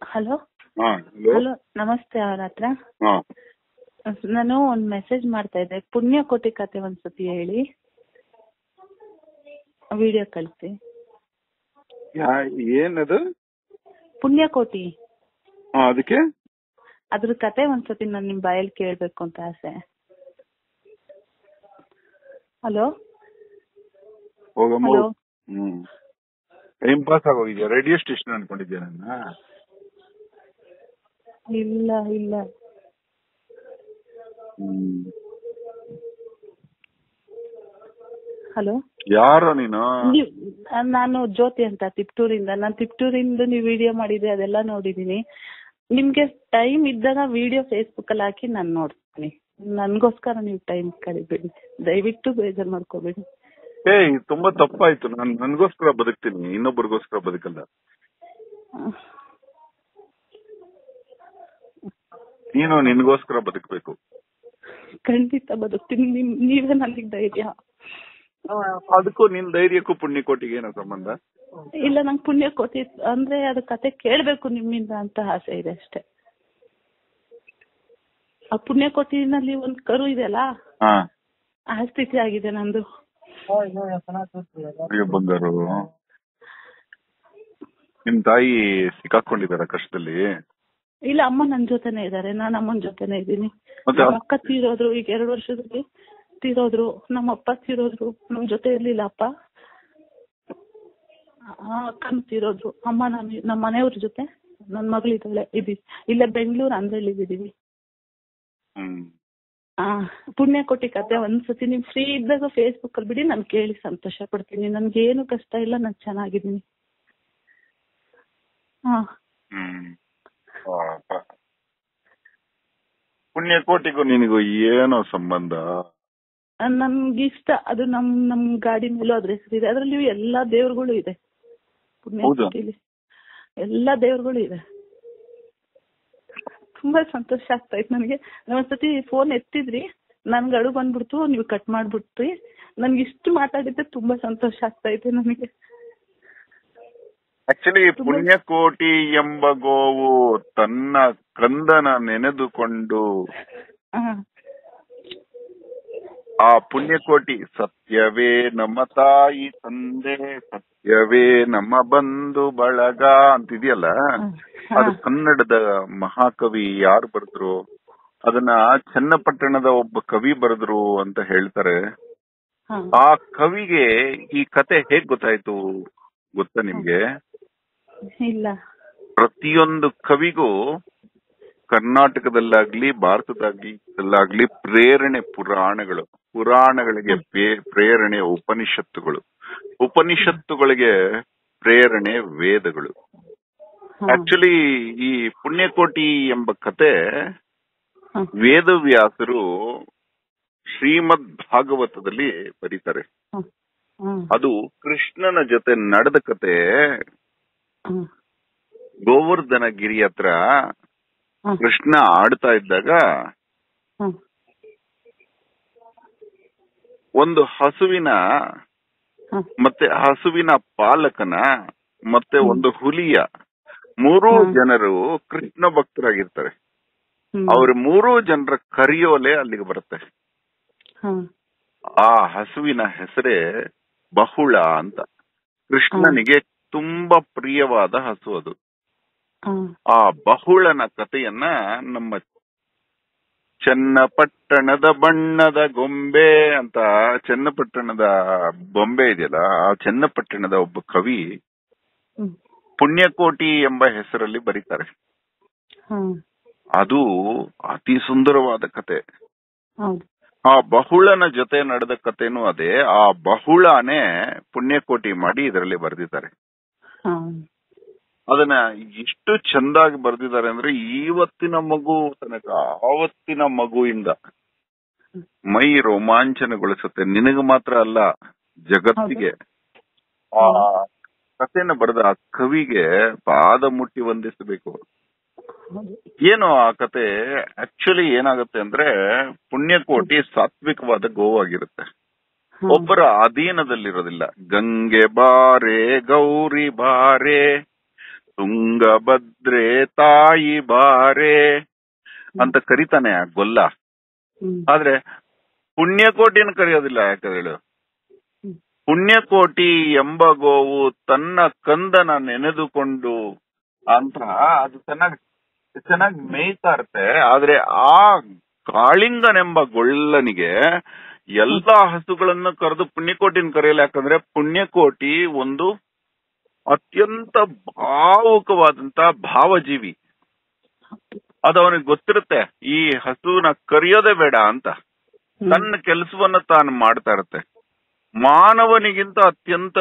Hello ಹಾ hello hello ನಮಸ್ತೆ ಅವ್ರ ಹತ್ರ ಹಾ ನಾನು ಒಂದ್ ಮೆಸೇಜ್ ಮಾಡ್ತಾ ಇದ್ದೆ ಪುಣ್ಯಕೋಟಿ ಕತೆ ಒಂದ್ಸತಿ ಹೇಳಿ ವಿಡಿಯೋ ಕಳಿಸಿ ಯಾ- ಏನದು ಪುಣ್ಯಕೋಟಿ ಹಾ ಅದಕ್ಕೆ ಅದ್ರ ಕತೆ ಒಂದ್ಸತಿ ನಾನು ನಿಮ್ ಬಾಯಲ್ಲಿ ಕೇಳ್ಬೇಕು ಅಂತ ಆಸೆ ಹಲೋ ಹೋಗಮ್ಮ ಹಲೋ ಹ್ಮ್ ಟೈಮ್ ಪಾಸ್ ಆಗೋಗಿದ್ಯಾ ರೇಡಿಯೋ ಸ್ಟೇಷನ್ ಅನ್ಕೊಂಡಿದ್ಯಾ ನನ್ನ ಇಲ್ಲ ಇಲ್ಲ ಹ್ಮ್ ಹಲೋ ಯಾರೋ ನೀನು ನೀವ್ ನಾನು ಜ್ಯೋತಿ ಅಂತ ತಿಪ್ಟೂರಿಂದ ನಾನು ತಿಪ್ಟೂರಿಂದ ನೀವು ವಿಡಿಯೋ ಮಾಡಿದ್ರೆ ಅದೆಲ್ಲ ನೋಡಿದೀನಿ ನಿಮ್ಗೆ ಟೈಮ್ ಇದ್ದಾಗ ವಿಡಿಯೋ ಫೇಸ್ಬುಕ್ ಅಲ್ಲಿ ಹಾಕಿ ನಾನು ನೋಡ್ತೀನಿ ನನ್ಗೋಸ್ಕರ ನೀವು ಟೈಮ್ ಕಳಿಬೇಡಿ ದಯವಿಟ್ಟು ಬೇಜಾರ್ ಮಾಡ್ಕೋಬೇಡಿ ಏಯ್ ತುಂಬಾ ತಪ್ಪಾಯ್ತು ನಾನು ನನ್ಗೋಸ್ಕರ ಬದುಕ್ತೀನಿ ಇನ್ನೊಬ್ಬರಿಗೋಸ್ಕರ ಬದುಕಲ್ಲ ನೀನು ನಿನ್ಗೋಸ್ಕರ ಬದುಕ್ಬೇಕು ಖಂಡಿತ ಬದುಕ್ತೀನಿ ನಿಮ್ ನೀವೇ ನನಗೆ ಧೈರ್ಯ ಆ, ಅದಕ್ಕೂ ನಿನ್ ಧೈರ್ಯಕ್ಕೂ ಪುಣ್ಯಕೋಟಿಗೆ ಏನೋ ಸಂಬಂಧ ಇಲ್ಲ ನಂಗೆ ಪುಣ್ಯ ಕೋಟಿ ಅಂದ್ರೆ ಅದ್ ಕತೆ ಕೇಳ್ಬೇಕು ನಿಮ್ಮಿಂದ ಅಂತ ಆಸೆ ಇದೆ ಅಷ್ಟೇ ಆ ಪುಣ್ಯ ಕೋಟಿನಲ್ಲಿ ಒಂದ್ ಕರು ಇದೆಯಲ್ಲ ಹಾ ಆ ಸ್ಥಿತಿ ಆಗಿದೆ ನಂದು ಅಯ್ಯೋ ಬಂಗಾರು ನಿಮ್ ತಾಯಿ ಸಿಕ್ಕಾಕೊಂಡಿದಾರ ಕಷ್ಟದಲ್ಲಿ ಇಲ್ಲ ಅಮ್ಮ ನನ್ ಜೊತೆನೆ ಇದಾರೆ ನಾನ್ ಅಮ್ಮನ ಜೊತೆನೆ ಇದ್ದೀನಿ ಮತ್ತೆ ನಮ್ಮ ಅಕ್ಕ ತೀರೋದ್ರು ಈಗ ಎರಡು ವರ್ಷದಲ್ಲಿ ತೀರೋದ್ರು ನಮ್ಮ ಅಪ್ಪ ತೀರೋದ್ರು ನಮ್ ಜೊತೆ ಇರ್ಲಿಲ್ಲ ಅಪ್ಪ ಆ ಅಕ್ಕನು ತೀರೋದ್ರು ಅಮ್ಮ ನಾನು ನಮ್ಮ ಮನೆಯವ್ರ ಜೊತೆ ನನ್ ಮಗಳಿದ್ದಾಳೆ ಇದೀವಿ ಇಲ್ಲೇ ಬೆಂಗಳೂರು ಅಂದ್ರಲ್ಲಿ ಇದೀವಿ ಹ್ಮ್ ಆ ಪುಣ್ಯ ಕೊಟ್ಟಿ ಕತೆ ಒಂದ್ಸತಿ ನೀವ್ ಫ್ರೀ ಇದ್ದಾಗ ಫೇಸ್ಬುಕ್ ಅಲ್ಲಿ ಬಿಡಿ ನಾನು ಕೇಳಿ ಸಂತೋಷ ಪಡ್ತೀನಿ ನನ್ಗೆ ಏನು ಕಷ್ಟ ಇಲ್ಲ ನಾನು ಚೆನ್ನಾಗಿದ್ದೀನಿ ಹಾ ಹ್ಮ್ ಪಾಪ. ಪುಣ್ಯಕೋಟಿಗೂ ನಿನಗೂ ಏನೋ ಸಂಬಂಧ ನನ್ಗೆ ಇಷ್ಟ ಅದು ನಮ್ ನಮ್ ಗಾಡಿ ಮೇಲೂ ಅದ್ರ ಹೆಸರಿದೆ ಅದ್ರಲ್ಲಿ ಎಲ್ಲಾ ದೇವ್ರುಗಳು ಇದೆ ಪುಣ್ಯ ಹೌದಾ? ಕೋಟಿಲಿ ಎಲ್ಲಾ ದೇವ್ರುಗಳು ಇದೆ ತುಂಬಾ ಸಂತೋಷ ಆಗ್ತಾ ಇತ್ತು ನನಗೆ ಒಂದ್ಸತಿ ಫೋನ್ ಎತ್ತಿದ್ರಿ ನನ್ಗೆ ಅಳು ಬಂದ್ಬಿಡ್ತು ನೀವು ಕಟ್ ಮಾಡ್ಬಿಟ್ರಿ ನನ್ಗೆ ಇಷ್ಟು ಮಾತಾಡಿದ್ರೆ ತುಂಬಾ ಸಂತೋಷ ಆಗ್ತಾ ಇದೆ ನನಗೆ ಆಕ್ಚುಲಿ ಪುಣ್ಯಕೋಟಿ ಎಂಬ ಗೋವು ತನ್ನ ಕಂದನ ನೆನೆದುಕೊಂಡು ಹಾ ಆ ಪುಣ್ಯಕೋಟಿ ಸತ್ಯವೇ ನಮ್ಮ ತಾಯಿ ತಂದೆ ಸತ್ಯವೇ ನಮ್ಮ ಬಂಧು ಬಳಗ ಅಂತಿದೆಯಲ್ಲ ಹಾ. ಅದು ಕನ್ನಡದ ಮಹಾಕವಿ ಯಾರು ಬರೆದ್ರು ಅದನ್ನ ಚನ್ನಪಟ್ಟಣದ ಒಬ್ಬ ಕವಿ ಬರೆದ್ರು ಅಂತ ಹೇಳ್ತಾರೆ ಹಾ. ಆ ಕವಿಗೆ ಈ ಕತೆ ಹೇಗ್ ಗೊತ್ತಾಯ್ತು ಗೊತ್ತಾ ನಿಮ್ಗೆ ಇಲ್ಲ ಪ್ರತಿಯೊಂದು ಕವಿಗೂ ಕರ್ನಾಟಕದಲ್ಲಾಗ್ಲಿ ಭಾರತದಾಗ್ಲಿ ಪ್ರೇರಣೆ ಪುರಾಣಗಳು ಪುರಾಣಗಳಿಗೆ ಪೇ- ಪ್ರೇರಣೆ ಉಪನಿಷತ್ತುಗಳು ಉಪನಿಷತ್ತುಗಳಿಗೆ ಪ್ರೇರಣೆ ವೇದಗಳು ಹಾ. ಆಕ್ಚುಲಿ ಈ ಪುಣ್ಯಕೋಟಿ ಎಂಬ ಕತೆ ಹಾ. ವೇದವ್ಯಾಸರು ಶ್ರೀಮದ್ ಭಾಗವತದಲ್ಲಿ ಬರೀತಾರೆ ಹಾ. ಹಾ. ಅದು ಕೃಷ್ಣನ ಜೊತೆ ನಡೆದ ಕತೆ ಹಾ. ಗೋವರ್ಧನ ಗಿರಿ ಹತ್ರ ಹಾ. ಕೃಷ್ಣ ಆಡ್ತಾ ಇದ್ದಾಗ ಹಾ. ಒಂದು ಹಸುವಿನ ಹಾ. ಮತ್ತೆ ಹಸುವಿನ ಪಾಲಕನ ಮತ್ತೆ ಹ್ಮ್. ಒಂದು ಹುಲಿಯ ಮೂರೂ ಹಾ. ಜನರು ಕೃಷ್ಣ ಭಕ್ತರಾಗಿರ್ತಾರೆ ಹ್ಮ್. ಅವ್ರ ಮೂರೂ ಜನರ ಕರಿಯೋಲೆ ಅಲ್ಲಿಗೆ ಬರುತ್ತೆ ಹಾ. ಆ ಹಸುವಿನ ಹೆಸರೇ ಬಹುಳ ಅಂತ ಕೃಷ್ಣನಿಗೆ ತುಂಬಾ ಪ್ರಿಯವಾದ ಹಸು ಅದು ಹಾ. ಆ ಬಹುಳನ ಕಥೆಯನ್ನ ನಮ್ಮ ಚನ್ನಪಟ್ಟಣದ ಬಣ್ಣದ ಗೊಂಬೆ ಅಂತ ಚನ್ನಪಟ್ಟಣದ ಬೊಂಬೆ ಇದೆಯಲ್ಲ ಆ ಚನ್ನಪಟ್ಟಣದ ಒಬ್ಬ ಕವಿ ಹ್ಮ್. ಪುಣ್ಯಕೋಟಿ ಎಂಬ ಹೆಸರಲ್ಲಿ ಬರೀತಾರೆ ಹಾ. ಅದು ಅತಿ ಸುಂದರವಾದ ಕತೆ ಹೌದು ಆ ಬಹುಳನ ಜೊತೆ ನಡೆದ ಕಥೆನೂ ಅದೇ ಆ ಬಹುಳನೇ ಪುಣ್ಯಕೋಟಿ ಮಾಡಿ ಇದರಲ್ಲಿ ಬರೆದಿದ್ದಾರೆ ಹಾ. ಅದನ್ನ ಎಷ್ಟು ಚಂದಾಗಿ ಬರೆದಿದ್ದಾರೆ ಅಂದ್ರೆ ಇವತ್ತಿನ ಮಗು ತನಕ ಆವತ್ತಿನ ಮಗುವಿಂದ ಮೈ ರೋಮಾಂಚನಗೊಳಿಸುತ್ತೆ ನಿನಗೆ ಮಾತ್ರ ಅಲ್ಲ ಜಗತ್ತಿಗೆ ಆ ಕಥೆನ ಬರೆದ ಆ ಕವಿಗೆ ಪಾದ ಮುಟ್ಟಿ ವಂದಿಸಬೇಕು ಹೌದು ಏನು ಆ ಕತೆ ಆಕ್ಚುಲಿ ಏನಾಗುತ್ತೆ ಅಂದ್ರೆ ಪುಣ್ಯಕೋಟಿ ಸಾತ್ವಿಕವಾದ ಗೋವಾಗಿರುತ್ತೆ ಹಾ. ಒಬ್ಬರ ಅಧೀನದಲ್ಲಿರೋದಿಲ್ಲ ಗಂಗೆ ಬಾರೆ ಗೌರಿ ಬಾರೆ ತುಂಗಭದ್ರೆ ತಾಯಿ ಬಾರೆ ಅಂತ ಕರಿತಾನೆ ಆ ಗೊಲ್ಲ ಹ್ಮ್ ಆದ್ರೆ ಪುಣ್ಯಕೋಟಿನ ಕರೆಯೋದಿಲ್ಲ ಯಾಕಂದ್ರೆ ಹೇಳು ಹ್ಮ್. ಪುಣ್ಯಕೋಟಿ ಎಂಬ ಗೋವು ತನ್ನ ಕಂದನ ನೆನೆದುಕೊಂಡು ಅಂತ ಅದು ಚೆನ್ನಾಗಿ ಚೆನ್ನಾಗಿ ಮೇಯ್ತಾ ಇರುತ್ತೆ ಆದ್ರೆ ಆ ಕಾಳಿಂಗನೆಂಬ ಗೊಳ್ಳನಿಗೆ ಎಲ್ಲಾ ಹಸುಗಳನ್ನು ಕರೆದು ಪುಣ್ಯಕೋಟಿನ ಕರೆಯಲ್ಲ ಯಾಕಂದ್ರೆ ಪುಣ್ಯಕೋಟಿ ಒಂದು ಅತ್ಯಂತ ಭಾವುಕವಾದಂತ ಭಾವಜೀವಿ ಅದು ಅವನಿಗೆ ಗೊತ್ತಿರುತ್ತೆ ಈ ಹಸುನ ಕರೆಯೋದೇ ಬೇಡ ಅಂತ ಹ್ಮ್. ತನ್ನ ಕೆಲಸವನ್ನ ತಾನು ಮಾಡ್ತಾ ಇರುತ್ತೆ ಮಾನವನಿಗಿಂತ ಅತ್ಯಂತ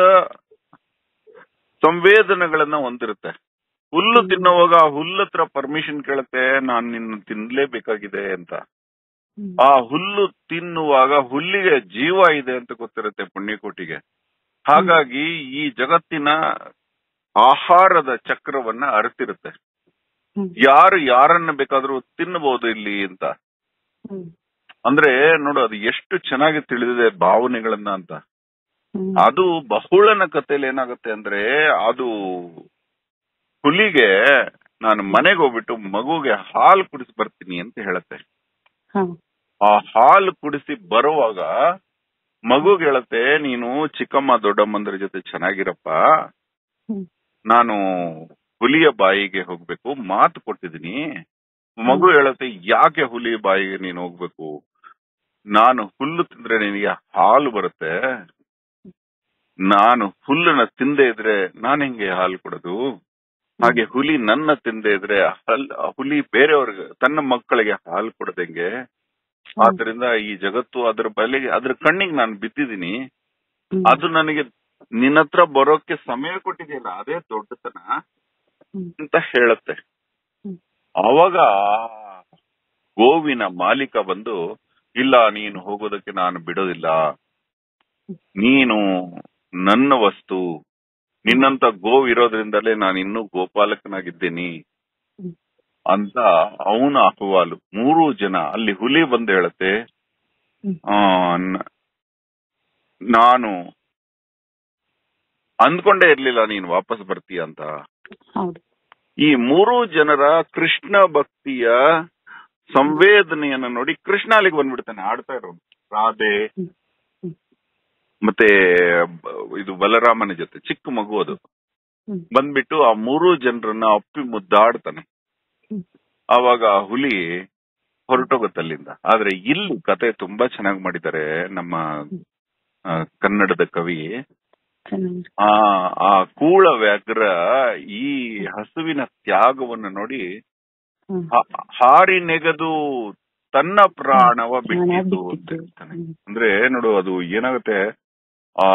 ಸಂವೇದನೆಗಳನ್ನ ಹೊಂದಿರುತ್ತೆ ಹುಲ್ಲು ಹ್ಮ್. ತಿನ್ನುವಾಗ ಆ ಹುಲ್ಲತ್ರ ಪರ್ಮಿಷನ್ ಕೇಳುತ್ತೆ ನಾನ್ ನಿನ್ನ ತಿನ್ಲೇಬೇಕಾಗಿದೆ ಅಂತ ಹ್ಮ್. ಆ ಹುಲ್ಲು ತಿನ್ನುವಾಗ ಹುಲ್ಲಿಗೆ ಜೀವ ಇದೆ ಅಂತ ಗೊತ್ತಿರುತ್ತೆ ಪುಣ್ಯಕೋಟಿಗೆ ಹಾಗಾಗಿ ಈ ಜಗತ್ತಿನ ಆಹಾರದ ಚಕ್ರವನ್ನ ಅರಿತಿರುತ್ತೆ ಹ್ಮ್. ಯಾರು ಯಾರನ್ನ ಬೇಕಾದ್ರೂ ತಿನ್ನಬಹುದು ಇಲ್ಲಿ ಅಂತ ಹ್ಮ್. ಅಂದ್ರೆ ನೋಡು ಅದು ಎಷ್ಟು ಚೆನ್ನಾಗಿ ತಿಳಿದಿದೆ ಭಾವನೆಗಳನ್ನ ಅಂತ ಹ್ಮ್. ಅದು ಬಹುಳನ ಕಥೆಯಲ್ಲಿ ಏನಾಗುತ್ತೆ ಅಂದ್ರೆ ಅದು ಹುಲಿಗೆ ನಾನು ಮನೆಗೆ ಹೋಗ್ಬಿಟ್ಟು ಮಗುಗೆ ಹಾಲು ಕುಡಿಸಿ ಬರ್ತೀನಿ ಅಂತ ಹೇಳತ್ತೆ ಹಾ. ಆ ಹಾಲು ಕುಡಿಸಿ ಬರುವಾಗ ಮಗುಗೆ ಹೇಳತ್ತೆ ನೀನು ಚಿಕ್ಕಮ್ಮ ದೊಡ್ಡಮ್ಮಂದ್ರ ಜೊತೆ ಚೆನ್ನಾಗಿರಪ್ಪ ಹ್ಮ್. ನಾನು ಹುಲಿಯ ಬಾಯಿಗೆ ಹೋಗ್ಬೇಕು ಮಾತು ಕೊಟ್ಟಿದ್ದೀನಿ ಮಗು ಹೇಳತ್ತೆ ಯಾಕೆ ಹುಲಿ ಬಾಯಿಗೆ ನೀನು ಹೋಗ್ಬೇಕು ನಾನು ಹುಲ್ಲು ತಿಂದ್ರೆ ನಿನಗೆ ಹಾಲು ಬರುತ್ತೆ ನಾನು ಹುಲ್ಲನ್ನ ತಿಂದೇ ಇದ್ರೆ ನಾನು ಹೆಂಗೆ ಹಾಲು ಕೊಡೋದು ಹಾಗೆ ಹುಲಿ ನನ್ನ ತಿಂದೇ ಇದ್ರೆ ಹಲ್- ಹುಲಿ ಬೇರೆಯವ್ರಿಗೆ ತನ್ನ ಮಕ್ಕಳಿಗೆ ಹಾಲು ಕೊಡದಂಗೆ ಆದ್ರಿಂದ ಈ ಜಗತ್ತು ಅದ್ರ ಬಲೆಗೆ ಅದ್ರ ಕಣ್ಣಿಗೆ ನಾನು ಬಿದ್ದಿದ್ದೀನಿ ಹ್ಮ್. ಅದು ನನಗೆ ನಿನ್ನ ಹತ್ರ ಬರೋಕೆ ಸಮಯ ಕೊಟ್ಟಿದೆಯಲ್ಲ ಅದೇ ದೊಡ್ಡತನ ಹ್ಮ್. ಅಂತ ಹೇಳುತ್ತೆ ಹ್ಮ್. ಅವಾಗ ಗೋವಿನ ಮಾಲೀಕ ಬಂದು ಇಲ್ಲ ನೀನು ಹೋಗೋದಕ್ಕೆ ನಾನು ಬಿಡೋದಿಲ್ಲ ನೀನು ನನ್ನ ವಸ್ತು ನಿನ್ನಂತ ಗೋವ್ ಇರೋದ್ರಿಂದಲೇ ನಾನು ಇನ್ನೂ ಗೋಪಾಲಕನಾಗಿದ್ದೀನಿ ಹ್ಮ್. ಅಂತ ಅವನ ಅಹವಾಲು ಮೂರು ಜನ ಅಲ್ಲಿ ಹುಲಿ ಬಂದು ಹೇಳುತ್ತೆ ಹ್ಮ್. ಆ, ನ- ನಾನು ಅಂದ್ಕೊಂಡೇ ಇರ್ಲಿಲ್ಲ ನೀನು ವಾಪಸ್ ಬರ್ತೀಯ ಅಂತ ಹೌದು ಈ ಮೂರು ಜನರ ಕೃಷ್ಣ ಭಕ್ತಿಯ ಸಂವೇದನೆಯನ್ನ ನೋಡಿ ಕೃಷ್ಣ ಅಲ್ಲಿಗೆ ಬಂದ್ಬಿಡ್ತಾನೆ ಆಡ್ತಾ ಇರೋನು ರಾಧೆ ಹ್ಮ್. ಹ್ಮ್. ಮತ್ತೆ ಬ- ಇದು ಬಲರಾಮನ ಜೊತೆ ಚಿಕ್ಕ ಮಗು ಅದು ಹ್ಮ್. ಬಂದ್ಬಿಟ್ಟು ಆ ಮೂರು ಜನರನ್ನ ಅಪ್ಪಿ ಮುದ್ದಾಡ್ತಾನೆ ಹ್ಮ್. ಆವಾಗ ಆ ಹುಲಿ ಹೊರಟೋಗುತ್ತೆ ಅಲ್ಲಿಂದ ಆದ್ರೆ ಇಲ್ಲಿ ಕತೆ ತುಂಬಾ ಚೆನ್ನಾಗಿ ಮಾಡಿದ್ದಾರೆ ನಮ್ಮ ಆ, ಕನ್ನಡದ ಕವಿ ಚೆನ್ನಾಗಿ ಆ ಆ ಕೂಳ ವ್ಯಾಘ್ರ ಈ ಹಸುವಿನ ತ್ಯಾಗವನ್ನು ನೋಡಿ ಹ್ಮ್. ಹ- ಹಾರಿ ನೆಗೆದು ತನ್ನ ಪ್ರಾಣವ ಪ್ರಾಣ ಬಿಟ್ಟಿದ್ದು ಅಂತ ಬಿಟ್ಟಿದ್ದು. ಹೇಳ್ತಾನೆ ಹ್ಮ್. ಅಂದ್ರೆ ನೋಡು ಅದು ಏನಾಗುತ್ತೆ ಆ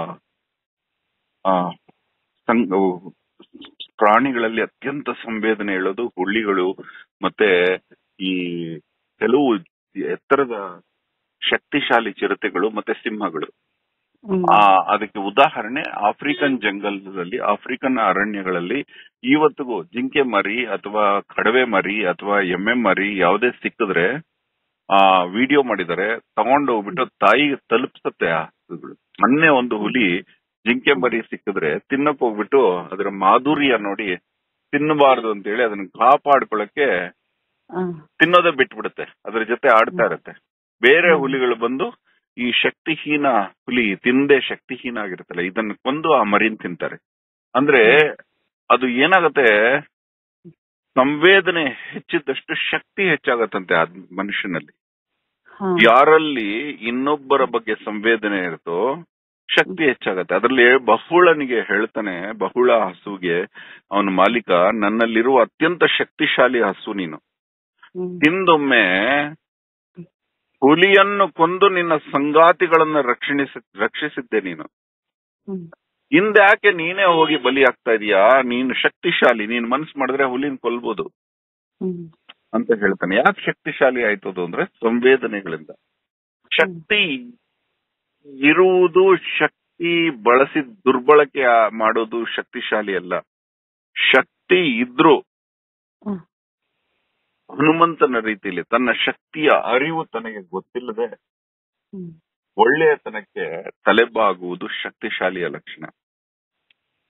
ಆ ಸಂ- ಪ್ರಾಣಿಗಳಲ್ಲಿ ಅತ್ಯಂತ ಸಂವೇದನೆ ಹೇಳೋದು ಹುಳ್ಳಿಗಳು ಮತ್ತೆ ಈ ಕೆಲವು ಎತ್ತರದ ಶಕ್ತಿಶಾಲಿ ಚಿರತೆಗಳು ಮತ್ತೆ ಸಿಂಹಗಳು ಹ್ಮ್. ಆ ಅದಕ್ಕೆ ಉದಾಹರಣೆ ಆಫ್ರಿಕನ್ ಜಂಗಲ್ದಲ್ಲಿ ಆಫ್ರಿಕನ್ ಅರಣ್ಯಗಳಲ್ಲಿ ಇವತ್ತಿಗೂ ಜಿಂಕೆ ಮರಿ ಅಥವಾ ಕಡವೆ ಮರಿ ಅಥವಾ ಎಮ್ಮೆ ಮರಿ ಯಾವುದೇ ಸಿಕ್ಕಿದ್ರೆ ಆ ವಿಡಿಯೋ ಮಾಡಿದ್ದಾರೆ ತಗೊಂಡು ಹೋಗ್ಬಿಟ್ಟು ತಾಯಿಗೆ ತಲುಪಿಸುತ್ತೆ ಆ ಹಸುಗಳು ಮೊನ್ನೆ ಒಂದು ಹುಲಿ ಜಿಂಕೆ ಮರಿ ಸಿಕ್ಕಿದ್ರೆ ತಿನ್ನಕ್ ಹೋಗ್ಬಿಟ್ಟು ಅದರ ಮಾಧುರ್ಯ ನೋಡಿ ತಿನ್ನಬಾರದು ಅಂತ ಹೇಳಿ ಅದನ್ನ ಕಾಪಾಡ್ಕೊಳಕ್ಕೆ ಆ, ತಿನ್ನೋದೇ ಬಿಟ್ಬಿಡುತ್ತೆ ಅದ್ರ ಜೊತೆ ಆಡ್ತಾ ಇರತ್ತೆ ಬೇರೆ ಹ್ಮ್. ಹುಲಿಗಳು ಬಂದು ಈ ಶಕ್ತಿಹೀನ ಹುಲಿ ತಿಂದೆ ಶಕ್ತಿಹೀನ ಆಗಿರುತ್ತಲ್ಲ ಇದನ್ನ ಕೊಂದು ಆ ಮರಿನ್ ತಿಂತಾರೆ ಅಂದ್ರೆ ಅದು ಏನಾಗತ್ತೆ ಸಂವೇದನೆ ಹೆಚ್ಚಿದಷ್ಟು ಶಕ್ತಿ ಹೆಚ್ಚಾಗತ್ತಂತೆ ಆ ಮನುಷ್ಯನಲ್ಲಿ ಹಾ. ಯಾರಲ್ಲಿ ಇನ್ನೊಬ್ಬರ ಬಗ್ಗೆ ಸಂವೇದನೆ ಇರುತ್ತೋ ಶಕ್ತಿ ಹೆಚ್ಚಾಗತ್ತೆ ಅದರಲ್ಲಿ ಬಹುಳನಿಗೆ ಹೇಳ್ತಾನೆ ಬಹುಳ ಹಸುಗೆ ಅವನ ಮಾಲೀಕ ನನ್ನಲ್ಲಿರುವ ಅತ್ಯಂತ ಶಕ್ತಿಶಾಲಿ ಹಸು ನೀನು ಹ್ಮ್. ಹಿಂದೊಮ್ಮೆ ಹುಲಿಯನ್ನು ಕೊಂದು ನಿನ್ನ ಸಂಗಾತಿಗಳನ್ನ ರಕ್ಷಣಿಸಿ ರಕ್ಷಿಸಿದ್ದೆ ನೀನು ಹ್ಮ್. ಹಿಂದ್ಯಾಕೆ ನೀನೇ ಹೋಗಿ ಬಲಿ ಆಗ್ತಾ ಇದೀಯಾ ನೀನು ಶಕ್ತಿಶಾಲಿ ನೀನ್ ಮನ್ಸ್ ಮಾಡಿದ್ರೆ ಹುಲಿನ ಕೊಲ್ಬೋದು ಹ್ಮ್. ಅಂತ ಹೇಳ್ತಾನೆ ಯಾಕೆ ಶಕ್ತಿಶಾಲಿ ಆಯ್ತು ಅದು ಅಂದ್ರೆ ಸಂವೇದನೆಗಳಿಂದ ಶಕ್ತಿ ಇರುವುದು ಶಕ್ತಿ ಬಳಸಿ ದುರ್ಬಳಕೆ ಆ- ಮಾಡೋದು ಶಕ್ತಿಶಾಲಿ ಅಲ್ಲ ಶಕ್ತಿ ಇದ್ರು ಹ್ಮ್. ಹನುಮಂತನ ರೀತಿಯಲ್ಲಿ ತನ್ನ ಶಕ್ತಿಯ ಅರಿವು ತನಗೆ ಗೊತ್ತಿಲ್ಲದೆ ಹ್ಮ್. ಒಳ್ಳೆಯತನಕ್ಕೆ ತಲೆಬಾಗುವುದು ಶಕ್ತಿಶಾಲಿಯ ಲಕ್ಷಣ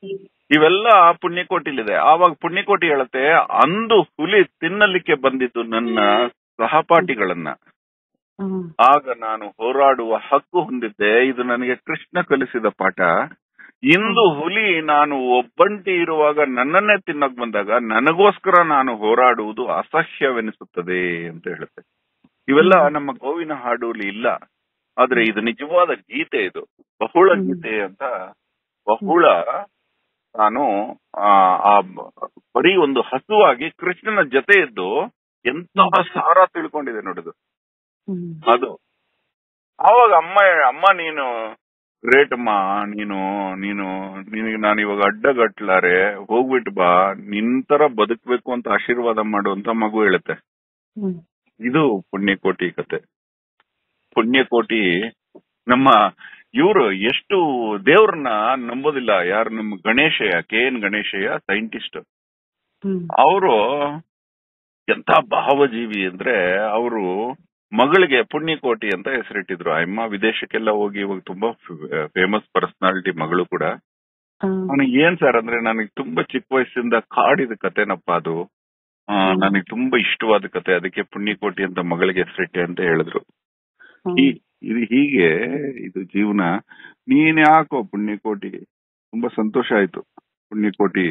ಇವೆಲ್ಲ ಪುಣ್ಯಕೋಟಿಲಿದೆ ಆವಾಗ ಪುಣ್ಯಕೋಟಿ ಹೇಳುತ್ತೆ ಅಂದು ಹುಲಿ ತಿನ್ನಲಿಕ್ಕೆ ಬಂದಿದ್ದು ನನ್ನ ಸಹಪಾಠಿಗಳನ್ನ ಹ್ಮ್ ಆಗ ನಾನು ಹೋರಾಡುವ ಹಕ್ಕು ಹೊಂದಿದ್ದೆ ಇದು ನನಗೆ ಕೃಷ್ಣ ಕಲಿಸಿದ ಪಾಠ ಇಂದು ಹುಲಿ ನಾನು ಒಬ್ಬಂಟಿ ಇರುವಾಗ ನನ್ನನ್ನೇ ತಿನ್ನಕ್ ಬಂದಾಗ ನನಗೋಸ್ಕರ ನಾನು ಹೋರಾಡುವುದು ಅಸಹ್ಯವೆನಿಸುತ್ತದೆ ಅಂತ ಹೇಳುತ್ತೆ ಇವೆಲ್ಲ ನಮ್ಮ ಗೋವಿನ ಹಾಡುಲಿ ಇಲ್ಲ ಆದ್ರೆ ಇದು ನಿಜವಾದ ಗೀತೆ ಇದು ಬಹುಳ ಹ್ಮ್. ಗೀತೆ ಅಂತ ಬಹುಳ ನಾನು ಆ ಆ ಬರೀ ಒಂದು ಹಸುವಾಗಿ ಕೃಷ್ಣನ ಜೊತೆ ಇದ್ದು ಎಂತಹ ಸಾರ ತಿಳ್ಕೊಂಡಿದೆ ನೋಡುದು ಹ್ಮ್ ಅದು ಆವಾಗ ಅಮ್ಮ ಅಮ್ಮ ನೀನು ಗ್ರೇಟ್ ಅಮ್ಮ ನೀನು ನೀನು ನಿನಗೆ ನಾನು ಇವಾಗ ಅಡ್ಡಗಟ್ಲಾರೆ ಹೋಗ್ಬಿಟ್ಟು ಬಾ ನಿನ್ ತರ ಬದುಕ್ಬೇಕು ಅಂತ ಆಶೀರ್ವಾದ ಮಾಡು ಅಂತ ಮಗು ಹೇಳುತ್ತೆ ಹ್ಮ್ ಇದು ಪುಣ್ಯಕೋಟಿ ಕತೆ ಪುಣ್ಯಕೋಟಿ ನಮ್ಮ ಇವರು ಎಷ್ಟು ದೇವ್ರನ್ನ ನಂಬೋದಿಲ್ಲ ಯಾರು ನಮ್ಮ Ganeshaiah K N Ganeshaiah scientist hmm ಅವರು ಎಂತ ಭಾವಜೀವಿ ಅಂದ್ರೆ ಅವರು ಮಗಳಿಗೆ ಪುಣ್ಯಕೋಟಿ ಅಂತ ಹೆಸರಿಟ್ಟಿದ್ರು ಅಮ್ಮ ವಿದೇಶಕ್ಕೆಲ್ಲ ಹೋಗಿ ಇವಾಗ ತುಂಬಾ ಫೇಮಸ್ ಪರ್ಸನಾಲಿಟಿ ಮಗಳು ಕೂಡ ಹ್ಮ್ ಅವನಿಗೆ ಏನ್ ಸರ್ ಅಂದ್ರೆ ನನಗೆ ತುಂಬಾ ಚಿಕ್ಕ ವಯಸ್ಸಿಂದ ಕಾಡಿದ ಕತೆನಪ್ಪ ಅದು ನನಗೆ ತುಂಬಾ ಇಷ್ಟವಾದ ಕತೆ ಅದಕ್ಕೆ ಪುಣ್ಯಕೋಟಿ ಅಂತ ಮಗಳಿಗೆ ಹೆಸರಿಟ್ಟೆ ಅಂತ ಹೇಳಿದ್ರು ಹ್ಮ್ ಈ- ಇದು ಹೀಗೆ ಇದು ಜೀವನ ನೀನ್ ಯಾಕೋ ಪುಣ್ಯಕೋಟಿ ತುಂಬಾ ಸಂತೋಷ ಆಯ್ತು ಪುಣ್ಯಕೋಟಿ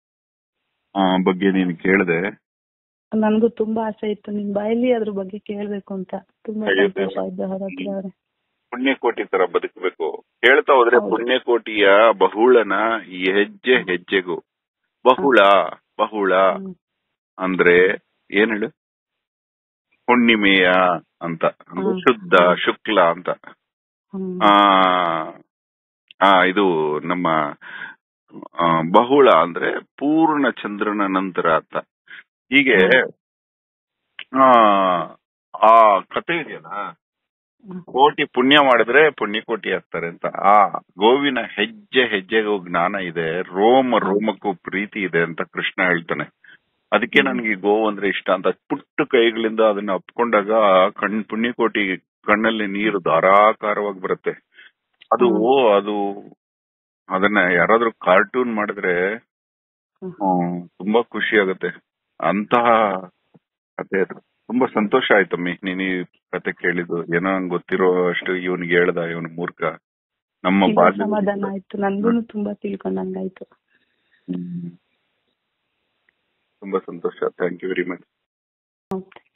ಆ, ಬಗ್ಗೆ ನೀನ್ ಕೇಳ್ದೆ ನನ್ಗೂ ತುಂಬಾ ಆಸೆ ಇತ್ತು ನಿಮ್ ಬಾಯಲ್ಲಿ ಅದ್ರ ಬಗ್ಗೆ ಕೇಳ್ಬೇಕು ಅಂತ ತುಂಬಾ ಅಯ್ಯೋ ಸಂತೋಷ ದೇವ್ರೇ. ಆಯ್ತು ಹರತ್ರ ಅವ್ರೆ ಪುಣ್ಯಕೋಟಿ ತರ ಬದುಕಬೇಕು ಹೇಳ್ತಾ ಹೋದ್ರೆ ಹೌದು. ಪುಣ್ಯಕೋಟಿಯ ಬಹುಳನ ಈ ಹೆಜ್ಜೆ ಹೆಜ್ಜೆಗೂ ಬಹುಳ ಬಹುಳ ಹ್ಮ್. ಅಂದ್ರೆ ಏನ್ ಹೇಳು ಹುಣ್ಣಿಮೆಯ ಅಂತ ಅಂದ್ರೆ ಹ್ಮ್. ಶುದ್ಧ ಶುಕ್ಲ ಅಂತ ಹ್ಮ್. ಆ ಆ ಇದು ನಮ್ಮ ಆ, ಬಹುಳ ಅಂದ್ರೆ ಪೂರ್ಣ ಚಂದ್ರನ ನಂತರ ಅಂತ ಹೀಗೆ ಆ ಆ ಕತೆ ಇದೆಯಲ್ಲ ಹ್ಮ್. ಕೋಟಿ ಪುಣ್ಯ ಮಾಡಿದ್ರೆ ಪುಣ್ಯ ಕೋಟಿ ಆಗ್ತಾರೆ ಅಂತ ಆ ಗೋವಿನ ಹೆಜ್ಜೆ ಹೆಜ್ಜೆಗೂ ಜ್ಞಾನ ಇದೆ ರೋಮ ರೋಮಕ್ಕೂ ಪ್ರೀತಿ ಇದೆ ಅಂತ ಕೃಷ್ಣ ಹೇಳ್ತಾನೆ ಅದಕ್ಕೆ ನನಗೆ ಗೋವು ಅಂದ್ರೆ ಇಷ್ಟ ಅಂತ ಪುಟ್ಟ ಕೈಗಳಿಂದ ಅದನ್ನ ಅಪ್ಕೊಂಡಾಗ ಕಣ್ ಪುಣ್ಯಕೋಟಿ ಕಣ್ಣಲ್ಲಿ ನೀರು ಧಾರಾಕಾರವಾಗಿ ಬರುತ್ತೆ ಅದು ಅದು ಅದನ್ನ ಯಾರಾದ್ರೂ ಕಾರ್ಟೂನ್ ಮಾಡಿದ್ರೆ ಹ್ಮ್. ಹ್ಮ್, ತುಂಬಾ ಖುಷಿ ಆಗುತ್ತೆ ಅಂತಹ ಕತೆ ಅದು ತುಂಬಾ ಸಂತೋಷ ಆಯ್ತಮ್ಮಿ ನೀನ್ ಈ ಕತೆ ಕೇಳಿದ್ದು ಏನೋ ನಂಗ್ ಗೊತ್ತಿರೋ ಅಷ್ಟು ಇವನಿಗೆ ಹೇಳ್ದ ಇವನು ಮೂರ್ಖ ನಮ್ಮ ಇಲ್ಲ, ಬಾಲ್ಯ ಸಮಾಧಾನ ಆಯ್ತು ನನ್ಗೂ ತುಂಬಾ ತಿಳ್ಕೊಂಡಂಗಾಯ್ತು ತುಂಬಾ ಸಂತೋಷ thank you very much okay